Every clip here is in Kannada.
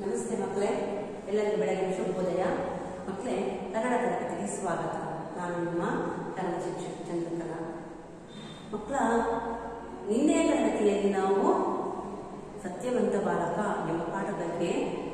ನಮಸ್ತೆ ಮಕ್ಕಳೇ ಎಲ್ಲರಿಗೂ ಬೆಳಗಿನ ಶುಭೋದಯ ಮಕ್ಕಳೇ ಕನ್ನಡ ತರಗತಿಗೆ ಸ್ವಾಗತ ನಾನು ನಿಮ್ಮ ಕನ್ನಡ ಶಿಕ್ಷಕ ಚಂದ್ರಕಲಾ ಮಕ್ಕಳ ನಿನ್ನೆಯ ತರಗತಿಯಲ್ಲಿ ನಾವು ಸತ್ಯವಂತ ಬಾಲಕ ಎಂಬ ಪಾಠ ಬಗ್ಗೆ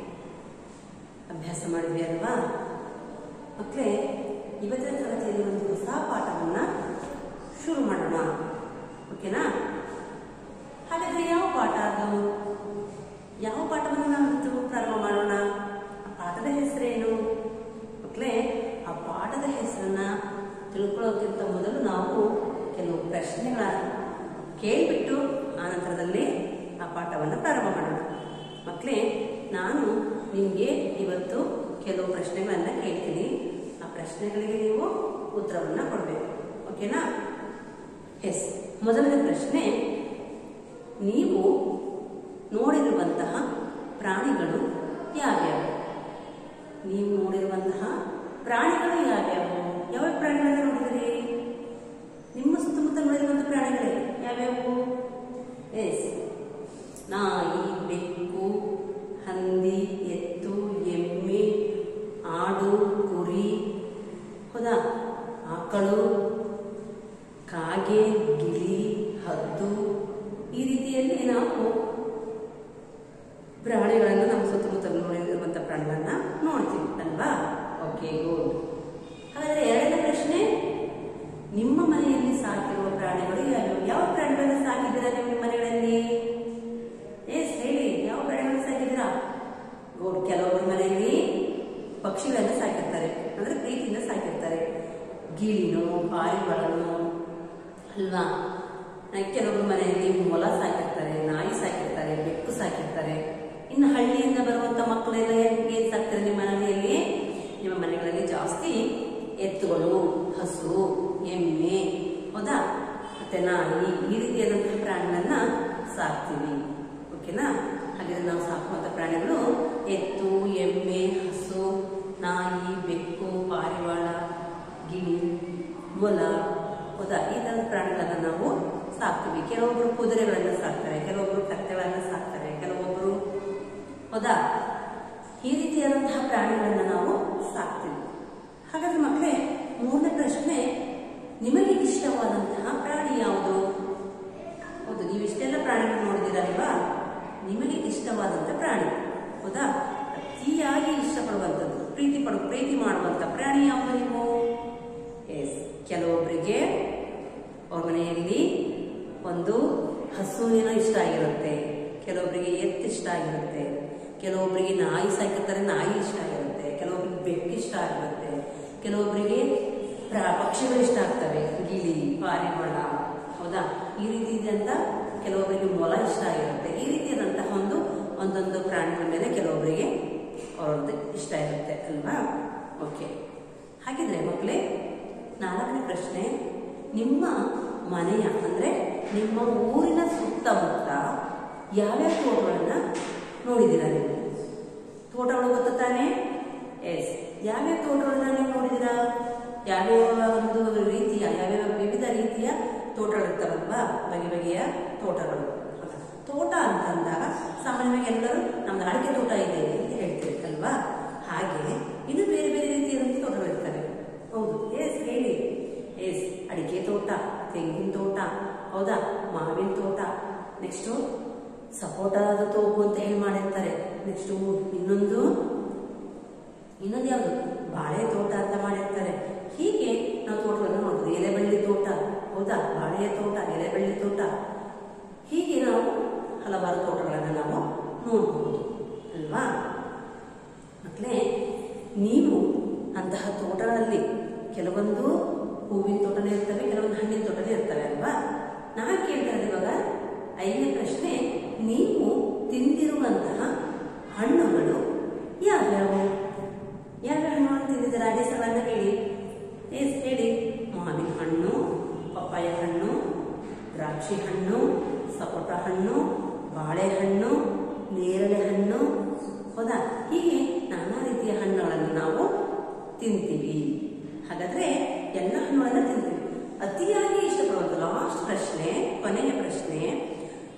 ಅಭ್ಯಾಸ ಮಾಡಿದ್ವಿ ಅಲ್ವಾ ಮಕ್ಕಳೇ ಇವತ್ತಿನ ತರಗತಿಯಲ್ಲಿ ಒಂದು ಹೊಸ ಪಾಠವನ್ನ ಶುರು ಮಾಡೋಣ ಓಕೆನಾ ಹಾಗಾದ್ರೆ ಯಾವ ಪಾಠ ಅದು ಯಾವ ಪಾಠವನ್ನು ನಾವು ಇವತ್ತು ಪ್ರಾರಂಭ ಮಾಡೋಣ ಆ ಪಾಠದ ಹೆಸರೇನು ಮಕ್ಕಳೇ ಆ ಪಾಠದ ಹೆಸರನ್ನ ತಿಳ್ಕೊಳ್ಳೋಕ್ಕಿಂತ ಮೊದಲು ನಾವು ಕೆಲವು ಪ್ರಶ್ನೆಗಳ ಕೇಳಿಬಿಟ್ಟು ಆ ನಂತರದಲ್ಲಿ ಆ ಪಾಠವನ್ನು ಪ್ರಾರಂಭ ಮಾಡೋಣ ಮಕ್ಕಳೇ ನಾನು ನಿಮಗೆ ಇವತ್ತು ಕೆಲವು ಪ್ರಶ್ನೆಗಳನ್ನ ಕೇಳ್ತೀನಿ ಆ ಪ್ರಶ್ನೆಗಳಿಗೆ ನೀವು ಉತ್ತರವನ್ನ ಕೊಡಬೇಕು ಓಕೆನಾ ಎಸ್ ಮೊದಲನೇ ಪ್ರಶ್ನೆ ನೀವು ನೋಡಿರುವಂತಹ ಪ್ರಾಣಿಗಳು ಯಾವ್ಯಾವು ನೀವು ನೋಡಿರುವಂತಹ ಪ್ರಾಣಿಗಳು ಯಾವ್ಯಾವು ಯಾವ ಪ್ರಾಣಿಗಳನ್ನ ನೋಡಿದಿರಿ ನಿಮ್ಮ ಸುತ್ತಮುತ್ತ ನೋಡಿರುವಂತಹ ಪ್ರಾಣಿಗಳೇ ಯಾವ್ಯಾವು ಎಸ್ ನಾಯಿ ಬೆಕ್ಕು ಹಂದಿ ಎತ್ತು ಎಮ್ಮೆ ಆಡು ಕುರಿ ಹೌದಾ ಆಕಳು ಕಾಗೆ ಗಿಳಿ ಹದ್ದು ಈ ರೀತಿಯಲ್ಲಿ ನಾವು ಪ್ರಾಣಿಗಳನ್ನು ನಮ್ಮ ಸುತ್ತಮುತ್ತ ನೋಡಿರುವಂತ ಪ್ರಾಣಿಗಳನ್ನ ನೋಡ್ತೀವಿ ಅಲ್ವಾ ಓಕೆ ಗುಡ್ ಹಾಗಾದ್ರೆ ಎರಡನೇ ಪ್ರಶ್ನೆ ನಿಮ್ಮ ಮನೆಯಲ್ಲಿ ಸಾಕಿರುವ ಪ್ರಾಣಿಗಳು ಯಾವ್ಯಾವು ಯಾವ ಪ್ರಾಣಿಗಳನ್ನ ಸಾಕಿದ್ದೀರಾ ನಿಮ್ಮ ಮನೆಗಳಲ್ಲಿ ಎಸ್ ಹೇಳಿ ಯಾವ ಪ್ರಾಣಿಗಳನ್ನ ಸಾಕಿದ್ದೀರಾ ಗುಡ್ ಕೆಲವೊಬ್ಬರ ಮನೆಯಲ್ಲಿ ಪಕ್ಷಿಗಳನ್ನ ಸಾಕಿರ್ತಾರೆ ಅಂದ್ರೆ ಪ್ರೀತಿಯಿಂದ ಸಾಕಿರ್ತಾರೆ ಗಿಳಿನೋ ಪಾರಿವಾಳನೋ ಅಲ್ವಾ ಕೆಲವೊಬ್ಬರ ಮನೆಯಲ್ಲಿ ಮೊಲ ಸಾಕಿರ್ತಾರೆ ನಾಯಿ ಸಾಕಿರ್ತಾರೆ ಬೆಕ್ಕು ಸಾಕಿರ್ತಾರೆ ಇನ್ನು ಹಳ್ಳಿಯಿಂದ ಬರುವಂತ ಮಕ್ಕಳೆಲ್ಲ ಏನ್ ಸಾಕ್ತಾರೆ ನಿಮ್ಮ ಮನೆಯಲ್ಲಿ ನಿಮ್ಮ ಮನೆಗಳಲ್ಲಿ ಜಾಸ್ತಿ ಎತ್ತುಗಳು ಹಸು ಎಮ್ಮೆ ಹೌದಾ ಮತ್ತೆ ನಾಯಿ ಈ ರೀತಿಯಾದಂತಹ ಪ್ರಾಣಿಗಳನ್ನ ಸಾಕ್ತೀವಿ ಓಕೆನಾ ಹಾಗಾದ್ರೆ ನಾವು ಸಾಕುವಂತ ಪ್ರಾಣಿಗಳು ಎತ್ತು ಎಮ್ಮೆ ಹಸು ನಾಯಿ ಬೆಕ್ಕು ಪಾರಿವಾಳ ಗಿಳಿ ಮೊಲ ಹೌದಾ ಈ ತರದ ಪ್ರಾಣಿಗಳನ್ನ ನಾವು ಸಾಕ್ತೀವಿ ಕೆಲವೊಬ್ರು ಕುದುರೆಗಳನ್ನ ಸಾಕ್ತಾರೆ ಕೆಲವೊಬ್ರು ಕತ್ತೆಗಳನ್ನ ಸಾಕ್ತಾರೆ ಕೆಲವೊಬ್ರು ಹೌದಾ ಈ ರೀತಿಯಾದಂತಹ ಪ್ರಾಣಿಗಳನ್ನ ನಾವು ಸಾಕ್ತೀವಿ ಹಾಗಾದ್ರೆ ಮಕ್ಕಳೇ ಮೂರನೇ ಪ್ರಶ್ನೆ ನಿಮಗೆ ಇಷ್ಟವಾದಂತಹ ಪ್ರಾಣಿ ಯಾವುದು ಹೌದು ನೀವು ಇಷ್ಟೆಲ್ಲ ಪ್ರಾಣಿಗಳು ನೋಡಿದಿರಲ್ವಾ ನಿಮಗೆ ಇಷ್ಟವಾದಂತಹ ಪ್ರಾಣಿ ಹೌದಾ ಅತಿಯಾಗಿ ಇಷ್ಟಪಡುವಂಥದ್ದು ಪ್ರೀತಿ ಪಡು ಪ್ರೀತಿ ಮಾಡುವಂತ ಪ್ರಾಣಿ ಯಾವುದು ನೀವು ಎಸ್ ಕೆಲವೊಬ್ಬರಿಗೆ ಅವ್ರ ಮನೆಯಲ್ಲಿ ಒಂದು ಹಸುವಿನ ಇಷ್ಟ ಆಗಿರುತ್ತೆ ಕೆಲವೊಬ್ಬರಿಗೆ ಎತ್ತು ಇಷ್ಟ ಆಗಿರುತ್ತೆ ಕೆಲವೊಬ್ಬರಿಗೆ ನಾಯಿ ಸಾಕಿರ್ತಾರೆ ನಾಯಿ ಇಷ್ಟ ಆಗಿರುತ್ತೆ ಕೆಲವೊಬ್ಬರಿಗೆ ಬೆಕ್ಕು ಇಷ್ಟ ಆಗಿರುತ್ತೆ ಕೆಲವೊಬ್ಬರಿಗೆ ಪಕ್ಷಿಗಳು ಇಷ್ಟ ಆಗ್ತವೆ ಗಿಳಿ ಪಾರಿವಾಳ ಹೌದಾ ಈ ರೀತಿ ಇದ್ದಂತ ಕೆಲವೊಬ್ಬರಿಗೆ ಮೊಲ ಇಷ್ಟ ಆಗಿರುತ್ತೆ ಈ ರೀತಿಯಾದಂತಹ ಒಂದು ಒಂದೊಂದು ಪ್ರಾಣಿಗಳ ಮೇಲೆ ಕೆಲವೊಬ್ಬರಿಗೆ ಅವ್ರದ್ದು ಇಷ್ಟ ಇರುತ್ತೆ ಅಲ್ವಾ ಓಕೆ ಹಾಗಿದ್ರೆ ಮಕ್ಕಳೇ ನಾಲ್ಕನೇ ಪ್ರಶ್ನೆ ನಿಮ್ಮ ಮನೆಯ ಅಂದ್ರೆ ನಿಮ್ಮ ಊರಿನ ಸುತ್ತಮುತ್ತ ಯಾವ್ಯಾವ ತೋಟಗಳನ್ನ ನೋಡಿದ್ದೀರಾ ನೀವು ತೋಟಗಳು ಗೊತ್ತ ತಾನೆ ಎಸ್ ಯಾವ್ಯಾವ ತೋಟಗಳನ್ನ ನೀವು ನೋಡಿದ್ದೀರಾ ಯಾವ್ಯಾವ ಒಂದು ರೀತಿಯ ಯಾವ್ಯಾವ ವಿವಿಧ ರೀತಿಯ ತೋಟಗಳಿರ್ತಾವಲ್ವಾ ಬಗೆ ಬಗೆಯ ತೋಟಗಳು ತೋಟ ಅಂತಂದಾಗ ಸಾಮಾನ್ಯವಾಗಿ ಎಲ್ಲರೂ ನಮ್ದು ಅಡಿಕೆ ತೋಟ ಇದೆ ಅಂತ ಹೇಳ್ತೀವಿ ಅಲ್ವಾ ಹಾಗೆ ಇನ್ನು ಬೇರೆ ಬೇರೆ ರೀತಿಯಾದಂಥ ತೋಟಗಳಿರ್ತವೆ ಹೌದು ಎಸ್ ಹೇಳಿ ಎಸ್ ಅಡಿಕೆ ತೋಟ ತೆಂಗಿನ ತೋಟ ಹೌದಾ ಮಾವಿನ ತೋಟ ನೆಕ್ಸ್ಟು ಸಪೋಟದ ತೋಪು ಅಂತ ಹೇಳಿ ಮಾಡಿರ್ತಾರೆ ನೆಕ್ಸ್ಟು ಇನ್ನೊಂದು ಇನ್ನೊಂದು ಯಾವುದು ಬಾಳೆ ತೋಟ ಅಂತ ಮಾಡಿರ್ತಾರೆ ಹೀಗೆ ನಾವು ತೋಟಗಳನ್ನು ನೋಡ್ತೀವಿ ಎಲೆಬಳ್ಳಿ ತೋಟ ಹೌದಾ ಬಾಳೆಯ ತೋಟ ಎಲೆಬಳ್ಳಿ ತೋಟ ಹೀಗೆ ನಾವು ಹಲವಾರು ತೋಟಗಳನ್ನು ನಾವು ನೋಡಬಹುದು ಅಲ್ವಾ ಮಕ್ಕಳೇ ನೀವು ಅಂತಹ ತೋಟಗಳಲ್ಲಿ ಕೆಲವೊಂದು ಹೂವಿನ ತೋಟನೇ ಇರ್ತವೆ ಕೆಲವೊಂದು ಹಣ್ಣಿನ ತೋಟನೇ ಇರ್ತವೆ ಅಲ್ವಾ ನಾನು ಕೇಳ್ತಾ ಇರೋದು ಇವಾಗ ಐದನೇ ಪ್ರಶ್ನೆ ನೀವು ತಿಂದಿರುವಂತಹ ಹಣ್ಣುಗಳು ಯಾವ್ಯಾವು ಯಾವ್ಯಾವ ಹಣ್ಣುಗಳನ್ನು ತಿಂದಿದ್ದೀರಾ ಅದೇ ಹೆಸರನ್ನ ಹೇಳಿ ಎಸ್ ಹೇಳಿ ಮಾವಿನ ಹಣ್ಣು ಪಪ್ಪಾಯ ಹಣ್ಣು ದ್ರಾಕ್ಷಿ ಹಣ್ಣು ಸಪೋಟ ಹಣ್ಣು ಬಾಳೆಹಣ್ಣು ನೇರಳೆ ಹಣ್ಣು ಹೌದಾ ಹೀಗೆ ನಾನಾ ರೀತಿಯ ಹಣ್ಣುಗಳನ್ನು ನಾವು ತಿಂತೀವಿ ಹಾಗಾದ್ರೆ ಎಲ್ಲ ಹಣ್ಣುಗಳನ್ನ ತಿಂತೀವಿ ಅತಿಯಾಗಿ ಇಷ್ಟಪಡುವಂತ ಲಾಸ್ಟ್ ಪ್ರಶ್ನೆ ಕೊನೆಯ ಪ್ರಶ್ನೆ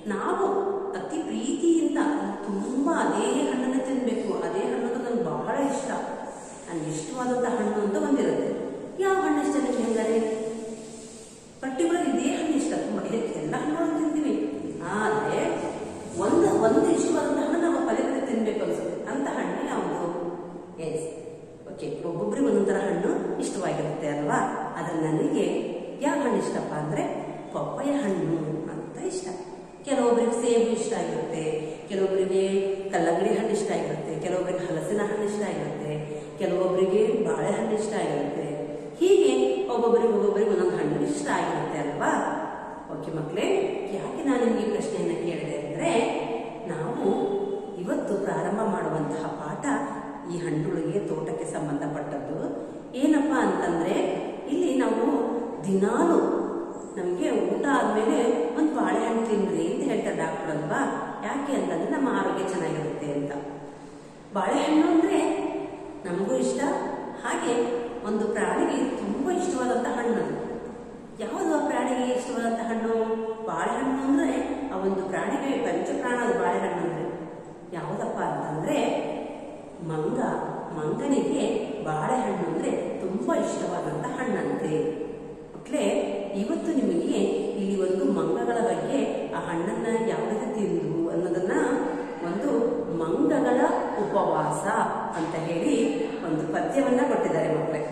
ನಾವು ಅತಿ ಪ್ರೀತಿಯಿಂದ ತುಂಬಾ ಅದೇ ಹಣ್ಣನ್ನು ತಿನ್ಬೇಕು ಅದೇ ಹಣ್ಣು ಅಂದ್ರೆ ನಂಗೆ ಬಹಳ ಇಷ್ಟ ನನಗೆ ಇಷ್ಟವಾದಂಥ ಹಣ್ಣು ಅಂತ ಒಂದಿರುತ್ತೆ ಯಾವ ಹಣ್ಣು ಇಷ್ಟ ನಿಮ್ಗೆ ಹೆಂಗಾರೆ ಪರ್ಟಿಕ್ಯುಲರ್ ಇದೇ ಹಣ್ಣು ಇಷ್ಟ ತುಂಬ ಎಲ್ಲ ಹಣ್ಣುಗಳನ್ನು ತಿಂತೀವಿ ಆದರೆ ಒಂದು ಒಂದು ಇಷ್ಟವಾದಂಥ ಹಣ್ಣು ನಾವು ಪದೇ ಪದೇ ತಿನ್ಬೇಕು ಅನ್ಸುತ್ತೆ ಅಂತ ಹಣ್ಣು ಯಾವುದು ಎಸ್ ಓಕೆ ಒಬ್ಬೊಬ್ರಿಗೆ ಒಂದೊಂಥರ ಹಣ್ಣು ಇಷ್ಟವಾಗಿರುತ್ತೆ ಅಲ್ವಾ ಆದ್ರೆ ನನಗೆ ಯಾವ ಹಣ್ಣು ಇಷ್ಟಪ್ಪ ಅಂದ್ರೆ ಪಪ್ಪಾಯ ಹಣ್ಣು ಅಂತ ಇಷ್ಟ ಕೆಲವೊಬ್ಬರಿಗೆ ಸೇಬು ಇಷ್ಟ ಆಗಿರುತ್ತೆ ಕೆಲವೊಬ್ಬರಿಗೆ ಕಲ್ಲಂಗಡಿ ಹಣ್ಣು ಇಷ್ಟ ಆಗಿರುತ್ತೆ ಕೆಲವೊಬ್ಬರಿಗೆ ಹಲಸಿನ ಹಣ್ಣು ಇಷ್ಟ ಆಗಿರುತ್ತೆ ಕೆಲವೊಬ್ಬರಿಗೆ ಬಾಳೆಹಣ್ಣು ಇಷ್ಟ ಆಗಿರುತ್ತೆ ಹೀಗೆ ಒಬ್ಬೊಬ್ಬರಿಗೆ ಒಬ್ಬೊಬ್ಬರಿಗೆ ಒಂದೊಂದು ಹಣ್ಣು ಇಷ್ಟ ಆಗಿರುತ್ತೆ ಅಲ್ವಾ ಓಕೆ ಮಕ್ಕಳೇ ಯಾಕೆ ನಾನು ನಿಮಗೆ ಈ ಪ್ರಶ್ನೆಯನ್ನ ಕೇಳಿದೆ ಅಂದ್ರೆ ನಾವು ಇವತ್ತು ಪ್ರಾರಂಭ ಮಾಡುವಂತಹ ಪಾಠ ಈ ಹಣ್ಣುಗಳಿಗೆ ತೋಟಕ್ಕೆ ಸಂಬಂಧಪಟ್ಟದ್ದು ಏನಪ್ಪಾ ಅಂತಂದ್ರೆ ಇಲ್ಲಿ ನಾವು ದಿನಾಲು ನಮಗೆ ಊಟ ಆದ್ಮೇಲೆ ಒಂದು ಬಾಳೆಹಣ್ಣು ತಿನ್ರಿ ಅಂತ ಹೇಳ್ತಾರೆ ಡಾಕ್ಟರ್ ಅಲ್ವಾ ಯಾಕೆ ಅಂತಂದ್ರೆ ನಮ್ಮ ಆರೋಗ್ಯ ಚೆನ್ನಾಗಿರುತ್ತೆ ಅಂತ ಬಾಳೆಹಣ್ಣು ಅಂದ್ರೆ ನಮಗೂ ಇಷ್ಟ ಹಾಗೆ ಒಂದು ಪ್ರಾಣಿಗೆ ತುಂಬಾ ಇಷ್ಟವಾದಂತ ಹಣ್ಣು ಅದು. ಯಾವುದು ಆ ಪ್ರಾಣಿಗೆ ಇಷ್ಟವಾದಂತ ಹಣ್ಣು ಬಾಳೆಹಣ್ಣು ಅಂದ್ರೆ ಆ ಒಂದು ಪ್ರಾಣಿಗೆ ಪಂಚಪ್ರಾಣ ಅದು ಬಾಳೆಹಣ್ಣು ಅಂದ್ರೆ ಯಾವುದಪ್ಪ ಅಂತಂದ್ರೆ ಮಂಗ ಮಂಗನಿಗೆ ಬಾಳೆಹಣ್ಣು ಅಂದ್ರೆ ತುಂಬಾ ಇಷ್ಟವಾದಂತ ಹಣ್ಣಂತೆ ಮಕ್ಕಳೇ ಇವತ್ತು ನಿಮಗೆ ಇಲ್ಲಿ ಒಂದು ಮಂಗಗಳ ಬಗ್ಗೆ ಆ ಹಣ್ಣನ್ನ ಯಾವ ರೀತಿ ತಿಂದು ಅನ್ನೋದನ್ನ ಒಂದು ಮಂಗಗಳ ಉಪವಾಸ ಅಂತ ಹೇಳಿ ಒಂದು ಪದ್ಯವನ್ನ ಕೊಟ್ಟಿದ್ದಾರೆ ಮಕ್ಕಳೇ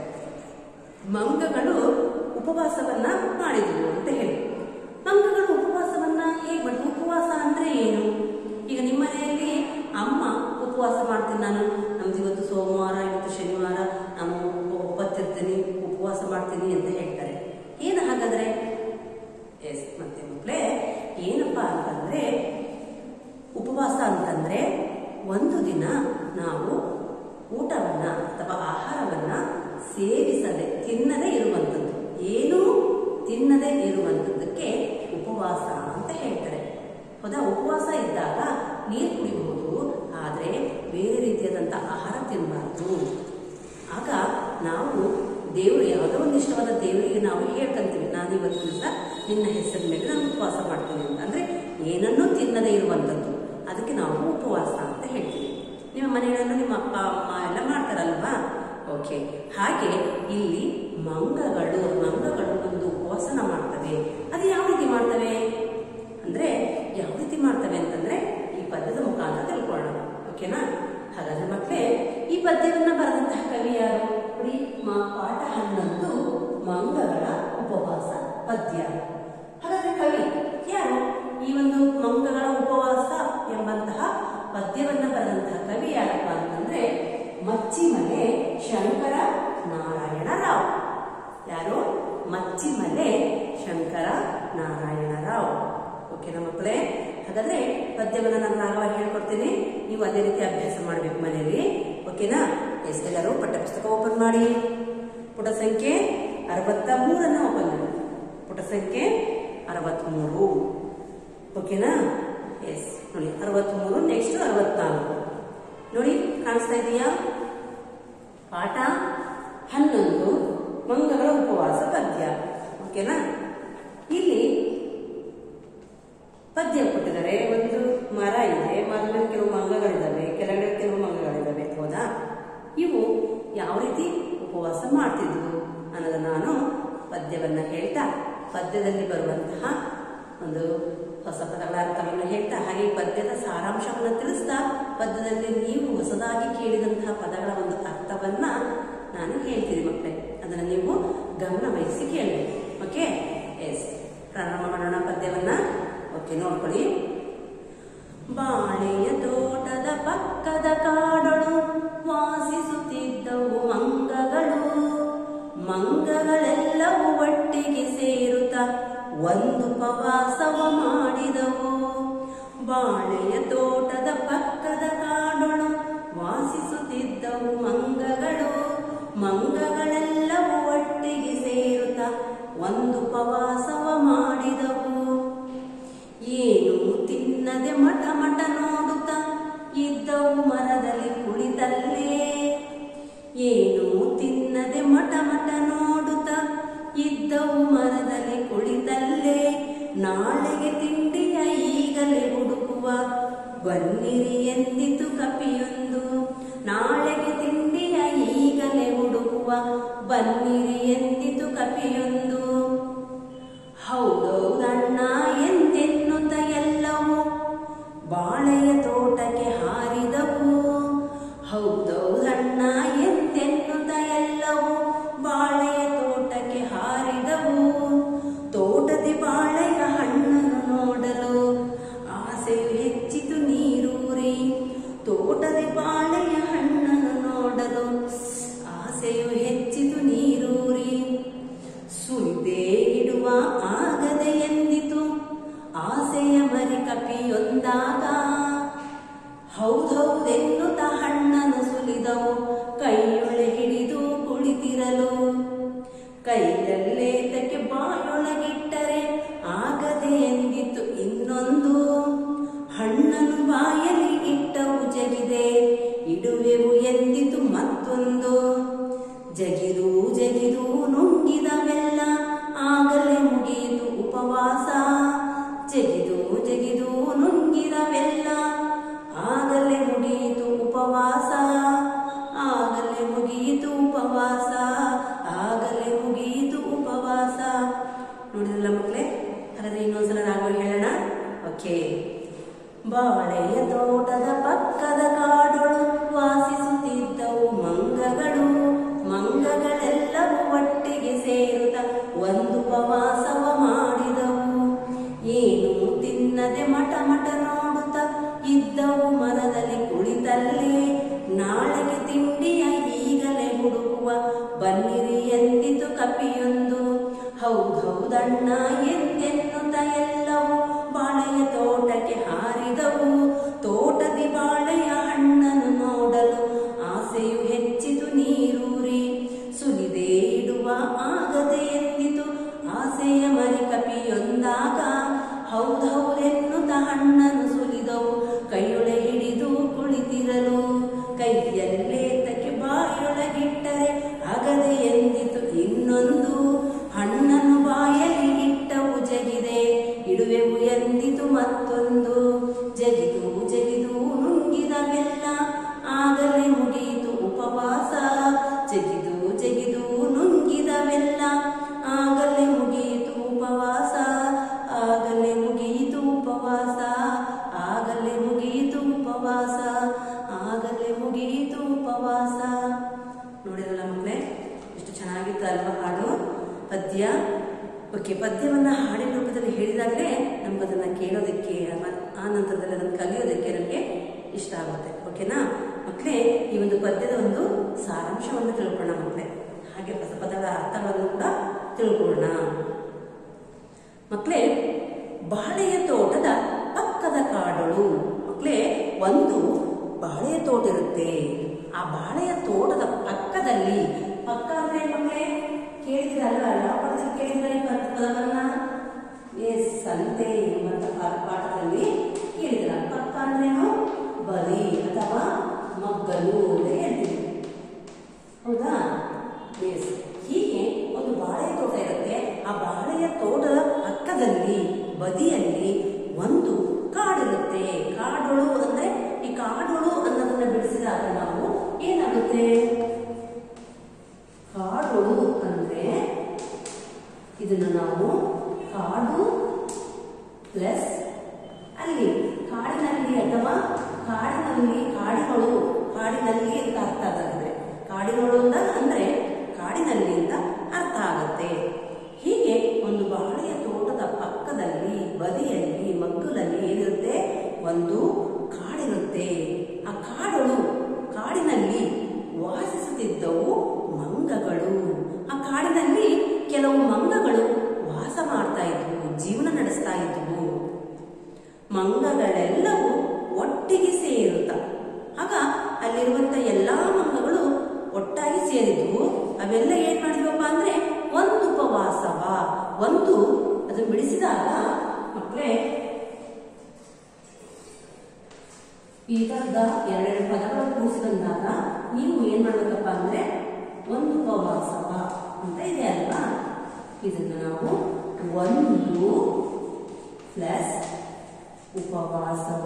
ಮಂಗಗಳು ಉಪವಾಸವನ್ನ ಮಾಡಿದ್ವು ಅಂತ ಹೇಳಿ ಮಂಗಗಳು ಉಪವಾಸವನ್ನ ಹೇಗೆ ಮಾಡಿದ್ವು ಉಪವಾಸ ಅಂದ್ರೆ ಏನು ಈಗ ನಿಮ್ಮ ಮನೆಯಲ್ಲಿ ಅಮ್ಮ ಉಪವಾಸ ಮಾಡ್ತೀನಿ ನಾನು ನಮ್ದು ಇವತ್ತು ಸೋಮವಾರ ಇವತ್ತು ಶನಿವಾರ ನಾನು ಒಪ್ಪತ್ತಿರ್ತೀನಿ ಉಪವಾಸ ಮಾಡ್ತೀನಿ ಅಂತ ಹೇಳ್ತಾರೆ ಏನು ಹಾಗಾದ್ರೆ ಎಸ್ ಮತ್ತೆ ಮಕ್ಕಳೇ ಏನಪ್ಪಾ ಅಂತಂದ್ರೆ ಉಪವಾಸ ಅಂತಂದ್ರೆ ಒಂದು ದಿನ ನಾವು ಊಟವನ್ನ ಅಥವಾ ಆಹಾರವನ್ನ ಸೇವಿಸದೆ ತಿನ್ನದೇ ಇರುವಂಥದ್ದು ಏನೂ ತಿನ್ನದೇ ಇರುವಂಥದ್ದಕ್ಕೆ ಉಪವಾಸ ಅಂತ ಹೇಳ್ತಾರೆ ಹೌದಾ ಉಪವಾಸ ಇದ್ದಾಗ ನೀರು ಕುಡಿಬಹುದು ಆದರೆ ಬೇರೆ ರೀತಿಯಾದಂಥ ಆಹಾರ ತಿನ್ನಬಾರ್ದು ಆಗ ನಾವು ದೇವರು ಯಾವುದೋ ಒಂದು ಇಷ್ಟವಾದ ದೇವರಿಗೆ ನಾವು ಹೇಳ್ಕೊಂತೀವಿ ನಾನು ಇವತ್ತು ದಿವಸ ನಿನ್ನ ಹೆಸರಿನ ಮೇಲೆ ನಾನು ಉಪವಾಸ ಮಾಡ್ತೀನಿ ಅಂತ ಅಂದ್ರೆ ಏನನ್ನೂ ತಿನ್ನದೇ ಇರುವಂಥದ್ದು ಅದಕ್ಕೆ ನಾವು ಉಪವಾಸ ಅಂತ ಹೇಳ್ತೀವಿ ನಿಮ್ಮ ಮನೆಗಳಲ್ಲೂ ನಿಮ್ಮ ಅಪ್ಪ ಅಮ್ಮ ಎಲ್ಲ ಮಾಡ್ತಾರಲ್ವಾ ಓಕೆ ಹಾಗೆ ಇಲ್ಲಿ ಮಂಗಗಳು ಮಂಗಗಳು ಒಂದು ಉಪವಾಸನ ಮಾಡ್ತವೆ ಅದು ಯಾವ ರೀತಿ ಮಾಡ್ತವೆ ಅಂದ್ರೆ ಯಾವ ರೀತಿ ಮಾಡ್ತವೆ ಅಂತಂದ್ರೆ ಈ ಪದ್ಯದ ಮುಖಾಂತರ ತಿಳ್ಕೊಳ್ಳೋಣ ಓಕೆನಾ ಹಾಗಾದ್ರೆ ಮಕ್ಕಳೇ ಈ ಪದ್ಯವನ್ನ ಬರೆದಂತಹ ಕವಿ ಯಾರು ನೋಡಿ ಮ- ಪಾಠ ಹನ್ನೊಂದು ಮಂಗಗಳ ಉಪವಾಸ ಪದ್ಯ ಹಾಗಾದ್ರೆ ಕವಿ ಯಾರು ಈ ಒಂದು ಮಂಗಗಳ ಉಪವಾಸ ಎಂಬಂತಹ ಪದ್ಯವನ್ನ ಬರೆದಂತಹ ಕವಿ ಯಾರಪ್ಪ ಅಂತಂದ್ರೆ ಮಚ್ಚಿಮಲೆ ಶಂಕರ ನಾರಾಯಣ ರಾವ್ ಯಾರು ಮಚ್ಚಿಮಲೆ ಶಂಕರ ನಾರಾಯಣ ರಾವ್ ಓಕೆನಾ ಮಕ್ಕಳೇ ಹಾಗಾದ್ರೆ ಪದ್ಯವನ್ನ ನಾನು ಆಗವಾಗ ಹೇಳ್ಕೊಡ್ತೀನಿ ನೀವು ಅದೇ ರೀತಿ ಅಭ್ಯಾಸ ಮಾಡ್ಬೇಕು ಮನೆಯಲ್ಲಿ ಓಕೆನಾ ಎಸ್ ಎಲ್ಲರೂ ಪಠ್ಯಪುಸ್ತಕ ಓಪನ್ ಮಾಡಿ ಪುಟ ಸಂಖ್ಯೆ ಅರವತ್ತ ಮೂರನ್ನ ಓಪನ್ ಮಾಡಿ ಪುಟ ಸಂಖ್ಯೆ ಅರವತ್ಮೂರು ಓಕೆನಾ ಎಸ್ ನೋಡಿ ಅರವತ್ಮೂರು ನೆಕ್ಸ್ಟ್ ಅರವತ್ನಾಲ್ಕು ನೋಡಿ ಕಾಣಿಸ್ತಾ ಇದೆಯಾ ಪಾಠ ಹನ್ನೊಂದು ಮಂಗಗಳ ಉಪವಾಸ ಪದ್ಯ ಓಕೆನಾ ಇಲ್ಲಿ ಪದ್ಯ ಕೊಟ್ಟಿದ್ದಾರೆ ಒಂದು ಮರ ಇದೆ ಮರದ ಮೇಲೆ ಕೆಲವು ಮಂಗಗಳಿದ್ದಾವೆ ಕೆಳಗಡೆ ಕೆಲವು ಮಂಗಗಳಿದ್ದಾವೆ ಹೌದಾ ಇವು ಯಾವ ರೀತಿ ಉಪವಾಸ ಮಾಡ್ತಿದ್ವು ಅನ್ನೋದನ್ನ ನಾನು ಪದ್ಯವನ್ನ ಹೇಳ್ತಾ ಪದ್ಯದಲ್ಲಿ ಬರುವಂತಹ ಒಂದು ಹೊಸ ಪದಗಳ ಅರ್ಥವನ್ನು ಹೇಳ್ತಾ ಹಾಗೆ ಈ ಪದ್ಯದ ಸಾರಾಂಶವನ್ನು ತಿಳಿಸ್ತಾ ಪದ್ಯದಲ್ಲಿ ನೀವು ಹೊಸದಾಗಿ ಕೇಳಿದಂತಹ ಪದಗಳ ಒಂದು ಅರ್ಥವನ್ನ ನಾನು ಹೇಳ್ತೀನಿ ಮಕ್ಕಳೇ ಅದನ್ನ ನೀವು ಗಮನ ವಹಿಸಿ ಕೇಳಬೇಕು ಓಕೆ ಎಸ್ ಪ್ರಾರಂಭ ಮಾಡೋಣ ಪದ್ಯವನ್ನ ಓಕೆ ನೋಡ್ಕೊಳ್ಳಿ ಬಾಳೆಯ ತೋಟದ ಪಕ್ಕದ ಕಾಡಳು ವಾಸಿಸುತ್ತಿದ್ದವು ಮಂಗಗಳು ಮಂಗಗಳೆಲ್ಲವೂ ಒಟ್ಟಿಗೆ ಸೇರುತ್ತ ಒಂದು ಪ್ರವಾಸವ ಮಾಡಿದವು ಬಾಳೆಯ ತೋಟದ ಪಕ್ಕದ ಕಾಡಳು ವಾಸಿಸುತ್ತಿದ್ದವು ಮಂಗಗಳು ಮಂಗಗಳೆಲ್ಲವೂ ಒಟ್ಟಿಗೆ ಸೇರುತ್ತ ಒಂದು ಪ್ರವಾಸವ ಮಾಡಿದವು ಏನು ತಿನ್ನದೆ ಮಠ ಮಠ ನೋಡುತ್ತ ಇದ್ದವು ಮರದಲ್ಲಿ ಕುಳಿತಲ್ಲೇ ಏನು ತಿನ್ನದೆ ಮಠ ಮಠ ನೋಡುತ್ತ ಇದ್ದವು ಮರದಲ್ಲಿ ಕುಳಿತಲ್ಲೇ ನಾಳೆಗೆ ತಿಂಡಿಯ ಈಗ ಬನ್ನಿರಿ ಎಂದಿತು ಕಪಿಯೊಂದು ನಾಳೆಗೆ ತಿಂಡಿಯ ಈಗಲೇ ಹುಡುಕುವ ಬನ್ನಿರಿ ಎಂದಿತು ಕಪಿಯೊಂದು ಹೌದೌದಣ್ಣ ಎಂದೆನ್ನುತ್ತ ಎಲ್ಲವೂ ಬಾಳೆಯ ತೋಟಕ್ಕೆ ಹಾರಿದವು ಹೌದೌದಣ್ಣ ಎಂದೆನ್ನುತ್ತ ಎಲ್ಲವೂ ಬಾಳೆಯ ತೋಟಕ್ಕೆ ಹಾರಿದವು ತೋಟದಿ ಬಾಳೆಯ ಹಣ್ಣನ್ನು ನೋಡಲು ಆಸೆಯು ಹೆಚ್ಚಿತು ನೀರೂರಿ ತೋಟದಿ ಬಾಳೆಯ ಹಣ್ಣನ್ನು ನೋಡಲು ಆಸೆಯು ಹೆಚ್ಚಿತು ನೀರೂರಿ ಸುಲಿದೇ ಇಡುವ ಆಗದೆ ಎಂದಿತು ಆಸೆಯ ಮರಿ ಕಪಿಯೊಂದಾಗ ಹೌದೌದೆನ್ನುತ್ತ ಹಣ್ಣನ್ನು ಸುಲಿದವು ಕೈಯೊಳೆ ಹಿಡಿದು ಕುಳಿತಿರಲು ಕೈಯಲ್ಲೇತಕ್ಕೆ ಬಾಯೊಳಗಿಟ್ಟರೆ ಆಗದೆ ಎಂದಿತು ಇನ್ನೊಂದು ಹಣ್ಣನ್ನು ಬಾಯಲ್ಲಿ ಇಟ್ಟವು ಜಗಿದೆ ಇಡುವೆವು ಎಂದಿತು ಮತ್ತೊಂದು ಜಗಿದು ಜಗಿದು ನುಂಗಿದವೆಲ್ಲ ಆಗಲೇ ಮುಗಿಯಿತು ಉಪವಾಸ ಜಗಿದು ಜಗಿದು ನುಂಗಿದವೆಲ್ಲ ಆಗಲೇ ಮುಗಿಯಿತು ಉಪವಾಸ ಆಗಲೇ ಮುಗಿಯಿತು ಉಪವಾಸ ಆಗಲೇ ಮುಗಿಯಿತು ಉಪವಾಸ ನೋಡಿದ್ರಲ್ಲ ಮಕ್ಕಳೇ ಹಾಗಾದ್ರೆ ಇನ್ನೊಂದ್ಸಲ ನಾವು ಹೇಳೋಣ ಓಕೆ ಬಾಳೆಯ ತೋಟದ ಪಕ್ಕದ ಕಾಡೊಳು ವಾಸಿಸುತ್ತಿದ್ದವು ಮಂಗಗಳು ಮಂಗಗಳೆಲ್ಲವೂ ಒಟ್ಟಿಗೆ ಸೇರುತ್ತ ಒಂದು ಉಪವಾಸವ ಮಾಡಿದವು ಏನು ತಿನ್ನದೆ ಮಟ ಮಟ ನೋಡುತ್ತ ಇದ್ದವು ಮರದಲ್ಲಿ ಕುಳಿತಲ್ಲಿ ನಾಳೆಗೆ ತಿಂಡಿಯ ಈಗಲೇ ಹುಡುಕುವ ಬನ್ನಿರಿ ಎಂದಿತು ಕಪಿಯೊಂದು ಹೌದೌದಣ್ಣ ಎಂದೆನ್ನುತ್ತ ಎಲ್ಲವೂ ಬಾಳೆಯ ತೋಟಕ್ಕೆ ಹಾರಿದವು ತೋಟದಿ ಬಾಳೆಯ ಹಣ್ಣನ್ನು ನೋಡಲು ಆಸೆಯು ಹೆಚ್ಚಿತು ನೀರೂರಿ ಸುಲಿದೇ ಇಡುವ ಆಗದೆ ಎಂದಿತು ಆಸೆಯ ಮರಿ ಕಪಿಯೊಂದಾಗ ಹೌದೌದೆನ್ನುತ್ತ ಹಣ್ಣನ್ನು ಸುಲಿದವು ಕೈಯೊಳೆ ಹಿಡಿದು ಕುಳಿತಿರಲು ಕೈಯಲ್ಲೇತಕ್ಕೆ ಬಾಯೊಳಗಿಟ್ಟರೆ ಆಗದೆ ಎಂದಿತು ಇನ್ನೊಂದು ಹಣ್ಣನ್ನು ಬಾಯಲ್ಲಿ ಇಟ್ಟವು ಜಗಿದೆ ಇಡುವೆವು ಎಂದಿತು ಮತ್ತೊಂದು ಜಗಿದು ಜಗಿದು ನುಂಗಿದವೆಲ್ಲ ಆಗಲೇ ಮುಗಿಯಿತು ಉಪವಾಸ ಜಗಿದು ಜಗಿದು ನುಂಗಿದವೆಲ್ಲ ಆಗಲೇ ಮುಗಿಯಿತು ಉಪವಾಸ ಆಗಲೇ ಮುಗಿಯಿತು ಉಪವಾಸ ಆಗಲೇ ಮುಗಿಯಿತು ಉಪವಾಸ ಆಗಲೇ ಮುಗಿಯಿತು ಉಪವಾಸ ನೋಡಿರಲ್ಲ ಮಕ್ಕಳೇ ಎಷ್ಟು ಚೆನ್ನಾಗಿತ್ತು ಅಲ್ವಾ ಹಾಡು ಪದ್ಯ ಓಕೆ ಪದ್ಯವನ್ನ ಹಾಡಿನ ರೂಪದಲ್ಲಿ ಹೇಳಿದಾಗಲೇ ನಮ್ಗದನ್ನ ಕೇಳೋದಕ್ಕೆ ಮ- ಆ ನಂತರದಲ್ಲಿ ಅದನ್ನು ಕಲಿಯೋದಕ್ಕೆ ನಮಗೆ ಇಷ್ಟ ಆಗುತ್ತೆ ಓಕೆನಾ ಮಕ್ಕಳೇ ಈ ಒಂದು ಪದ್ಯದ ಒಂದು ಸಾರಾಂಶವನ್ನು ತಿಳ್ಕೊಳ್ಳೋಣ ಮಕ್ಕಳೇ ಹಾಗೆ ಪದ ಪದಗಳ ಅರ್ಥಗಳನ್ನು ಕೂಡ ತಿಳ್ಕೊಳ್ಳೋಣ ಮಕ್ಕಳೇ ಬಾಳೆಯ ತೋಟದ ಪಕ್ಕದ ಕಾಡಳು ಮಕ್ಕಳೇ ಒಂದು ಬಾಳೆಯ ತೋಟ ಇರುತ್ತೆ ಆ ಬಾಳೆಯ ತೋಟದ ಪಕ್ಕದಲ್ಲಿ ಪಕ್ಕ ಅಂದ್ರೆ ಮಕ್ಕಳೇ ಕೇಳಿದ್ರಲ್ಲ ಯಾವ ಪದದಲ್ಲಿ ಕೇಳಿದ್ರೆ ಈ ಪದ- ಪದವನ್ನ ಎಸ್ ಸಂತೆ ಎಂಬಂತ ಪಾ- ಪಾಠದಲ್ಲಿ ಕೇಳಿದ್ರ ಪಕ್ಕ ಅಂದ್ರೇನು ಬಲಿ ಅಥವಾ ಮಗ್ಗಲು ಅಂತ ಹೇಳ್ತೀವಿ ಹೌದಾ ಎಸ್ ಹೀಗೆ ಒಂದು ಬಾಳೆ ತೋಟ ಇರುತ್ತೆ ಆ ಬಾಳೆಯ ತೋಟದ ಪಕ್ಕದಲ್ಲಿ ಬದಿಯಲ್ಲಿ ಒಂದು ಕಾಡಿರುತ್ತೆ ಕಾಡೊಳು ಅಂದ್ರೆ ಈ ಕಾಡೊಳು ಅನ್ನೋದನ್ನ ಬಿಡಿಸಿದಾಗ ನಾವು ಏನಾಗುತ್ತೆ ಕಾಡೊಳು ಅಂದ್ರೆ ಇದನ್ನ ನಾವು ಕಾಡು ಪ್ಲಸ್ ಅಲ್ಲಿ ಕಾಡಿನಲ್ಲಿ ಅಥವಾ ಕಾಡಿನಲ್ಲಿ ಕಾಡಿಗಳು ಕಾಡಿನಲ್ಲಿ ಅಂತ ಅರ್ಥ ಆಗುತ್ತೆ ಕಾಡಿಗಳು ಅಂತ ಅಂದ್ರೆ ಕಾಡಿನಲ್ಲಿ ಅಂತ ಅರ್ಥ ಆಗುತ್ತೆ ಹೀಗೆ ಒಂದು ಬಾಳೆಯ ತೋಟದ ಪಕ್ಕದಲ್ಲಿ ಬದಿಯಲ್ಲಿ ಮಗ್ಗುಲಲ್ಲಿ ಏನಿರುತ್ತೆ ಒಂದು ಕಾಡಿರುತ್ತೆ ಆ ಕಾಡಳು ಕಾಡಿನಲ್ಲಿ ವಾಸಿಸುತ್ತಿದ್ದವು ಮಂಗಗಳು ಆ ಕಾಡಿನಲ್ಲಿ ಕೆಲವು ಮಂಗಗಳು ವಾಸ ಮಾಡ್ತಾ ಇದ್ವು ಜೀವನ ನಡೆಸ್ತಾ ಇದ್ವು ಮಂಗಗಳೆಲ್ಲವೂ ಒಟ್ಟಿಗೆ ಸೇರುತ್ತ ಆಗ ಅಲ್ಲಿರುವಂತ ಎಲ್ಲಾ ಮಂಗಗಳು ಒಟ್ಟಾಗಿ ಸೇರಿದ್ವು ಅವೆಲ್ಲ ಏನ್ ಮಾಡಿದ್ವಪ್ಪ ಅಂದ್ರೆ ಒಂದು ಉಪವಾಸವ ಒಂದು ಅದು ಬಿಡಿಸಿದಾಗ ಮಕ್ಕಳೇ ಈ ತರದ ಎರಡೆರಡು ಪದಗಳು ಕೂಡಿಸಿ ಬಂದಾಗ ನೀವು ಏನ್ ಮಾಡ್ಬೇಕಪ್ಪ ಅಂದ್ರೆ ಒಂದು ಉಪವಾಸವ ಅಂತ ಇದೆ ಅಲ್ವಾ ಇದನ್ನ ನಾವು ಒಂದು ಪ್ಲಸ್ ಉಪವಾಸವ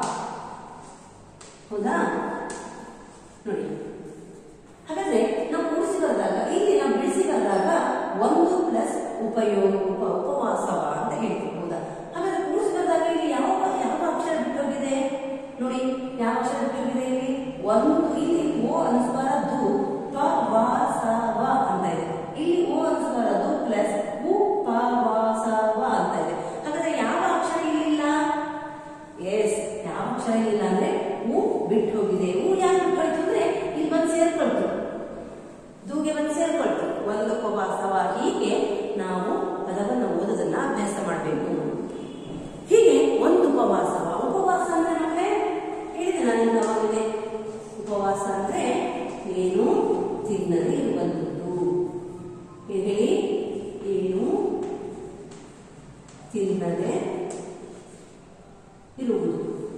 ಹೌದಾ ನೋಡಿ ಹಾಗಾದ್ರೆ ನಾವು ಕೂಡಿಸಿ ಬರೆದಾಗ ಇಲ್ಲಿ ನಾವು ಬಿಡಿಸಿ ಬರೆದಾಗ ಒಂದು ಪ್ಲಸ್ ಉಪಯೋಗ ಉಪ ಉಪವಾಸವ ಅಂತ ಹೇಳ್ತೀವಿ ಹೌದಾ ಹಾಗಾದ್ರೆ ಕೂಡಿಸಿ ಬರೆದಾಗ ಇಲ್ಲಿ ಯಾವ ಯಾವ ಅಕ್ಷರ ಬಿಟ್ಟೋಗಿದೆ ನೋಡಿ ಯಾವ ಅಕ್ಷರ ಬಿಟ್ಟೋಗಿದೆ ಇಲ್ಲಿ ಒಂದು ಇಲ್ಲಿ ಓ ಅನುಸ್ವಾರ ದು ಪ ವ ಸ ವ ಅಂತ ಇದೆ ಇಲ್ಲಿ ಓ ಅನುಸ್ವಾರ ದು ಪ್ಲಸ್ ಉ ಪ ವ ಸ ವ ಅಂತ ಇದೆ ಹಾಗಾದ್ರೆ ಯಾವ ಅಕ್ಷರ ಇಲ್ಲಿಲ್ಲ ಎಸ್ ಯಾವ ಅಕ್ಷರ ಇಲ್ಲ ಅಂದ್ರೆ ಹೂ ಬಿಟ್ಟು ಹೋಗಿದೆ ಹೂ ಯಾಕೆ ಬಿಟ್ಟು ಹೋಯ್ತು ಅಂದ್ರೆ ಇಲ್ಲಿ ಬಂದು ಸೇರ್ಕೊಳ್ತು ದೂಗೆ ಬಂದು ಸೇರ್ಕೊಳ್ತು ಒಂದು ಉಪವಾಸವ ಹೀಗೆ ನಾವು ಪದವನ್ನು ಓದೋದನ್ನ ಅಭ್ಯಾಸ ಮಾಡಬೇಕು ಹೀಗೆ ಒಂದು ಉಪವಾಸವ ಉಪವಾಸ ಅಂದ್ರೆ ಮಕ್ಕಳೇ ಹೇಳಿದೆ ನಾನು ನಿಮ್ಗೆ ಅವಾಗಲೇ ಉಪವಾಸ ಅಂದ್ರೆ ಏನು ತಿನ್ನದೆ ಇರುವಂಥದ್ದು ಏನ್ ಹೇಳಿ ಏನು ತಿನ್ನದೆ ಇರುವುದು